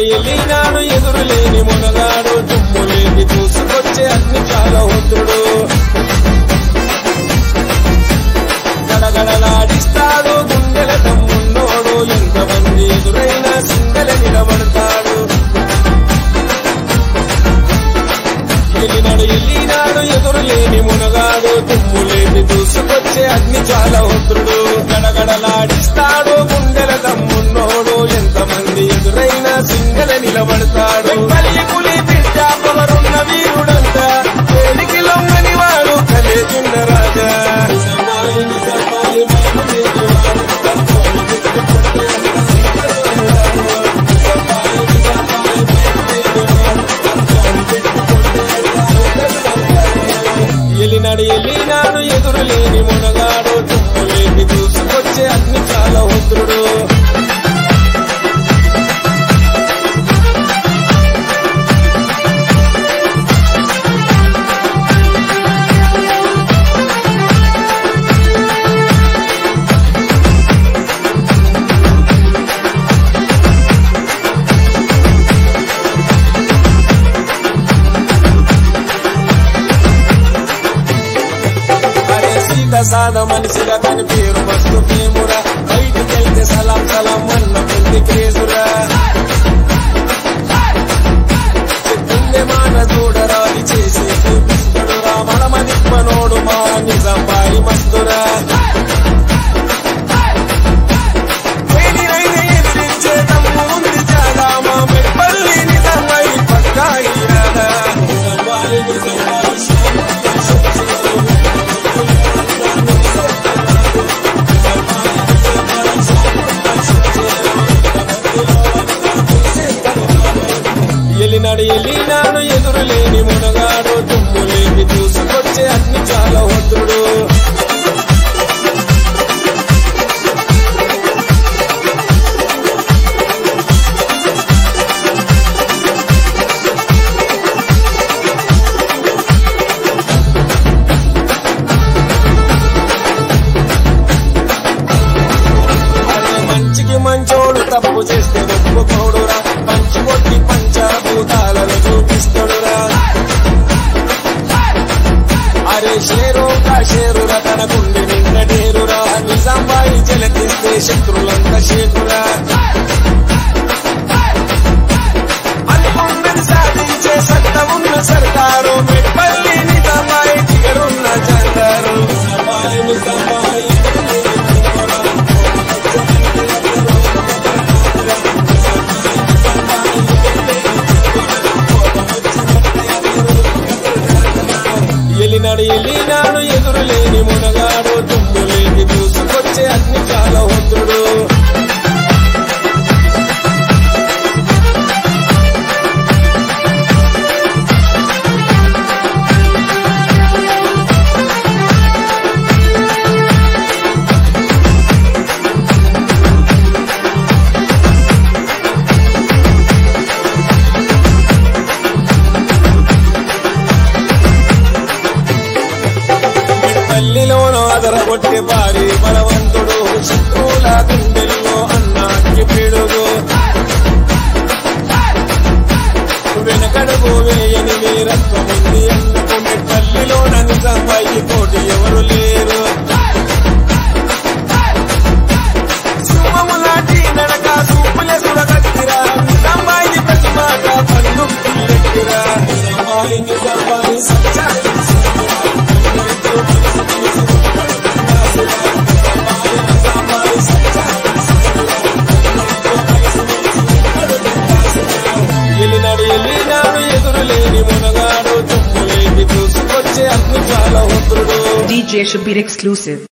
ఎలినాడు ఎలినాడు ఎదురులేని మునగాడు దుమ్ములేని దూసుకొచ్చే అగ్ని చాలా హుద్రుడు గడగడలాడిస్తాడు గుండెల తమ్మున్నోడు ఎంతమంది ఎదురైనా సింగల నిలబడతాడు ఎలినాడు ఎలినాడు ఎదురులేని మునగాడు తుమ్ములేని దూసుకొచ్చే అగ్ని చాలా హుద్రుడు గడగడలాడిస్తాడు గుండెల తమ్మున్నోడు ఎంతమంది ఎదురైనా సింగల నిలబడతాడు బలి పులి బిడ్డ పొగరున్న వీరుడంత వేడికి లొంగని వాడు కలేజున్న రాజా ఎలినాడు ఎలినాడు ఎదురులేని మునగాడు తుమ్ములేని దూసుకొచ్చే అగ్ని చాలా హుద్రుడు అరే సీత సాద మనిషిగా తన పేరు మస్తు ప్రేమురా బయటకెళ్తే సలాం సలాం అన్న పుంది కేసురా చెప్తుండే మాట చూడరాది చేసి చూపిస్తుడురా మనమనిప్పనోడు మా నిజాంబాయి మస్తురా వేడినైన ఎదిరించే దమ్ము ఉంది చాలా మా మెప్పల్లి నిజాంబాయి పక్కా ఇరాదా నిజాంబాయి నిజాంబాయి ఎలినాడు ఎలినాడు ఎదురులేని మునగాడు తుమ్ములేని దూసుకొచ్చే అగ్ని చాలా హుద్రుడు అరే మంచికి మంచోడు తప్పు చేస్తే ఒప్పుకోడురా పంచి కొట్టి పంచభూతాలను చూపిస్తాడురా అరే షేరు కా షేరురా తన గుండె నిండ డేరురా నిజాంబాయి జలకిస్తే శత్రులంతా షేకురా అనుకున్నది సాధించే సత్త ఉన్న సర్కారు మెట్పల్లి నిజాంబాయి జిగరున్న జంగారు నిజాంబాయి నిజాంబాయి ఎలినాడు ఎలినాడు ఎదురులేని మునగాడు తుమ్ములేని దూసుకొచ్చే అగ్ని చాలా హుద్రుడు తల్లిలోనో అదరగొట్టే భారీ బలవంతుడు శత్రువుల గుండెల్లో అన్నాకి పిడుగు వెనకడుగు వేయని వీరత్వముంది ఎందుకు మెట్టల్లిలోన నిజాంబాయి తోటి ఎవరు లేరు శుభములాంటి నడక సూపులే సురగట్టిరా నిజాంబాయి ప్రతి మాట పన్ను పిల్లెట్టిరా నిజాంబాయి నిజాంబాయి సచ్చాయి ఎలినాడు ఎలినాడు ఎదురులేని మునగాడు తుమ్ములేని దూసుకొచ్చే అగ్ని చాలా హుద్రుడు DJ Shabir exclusive.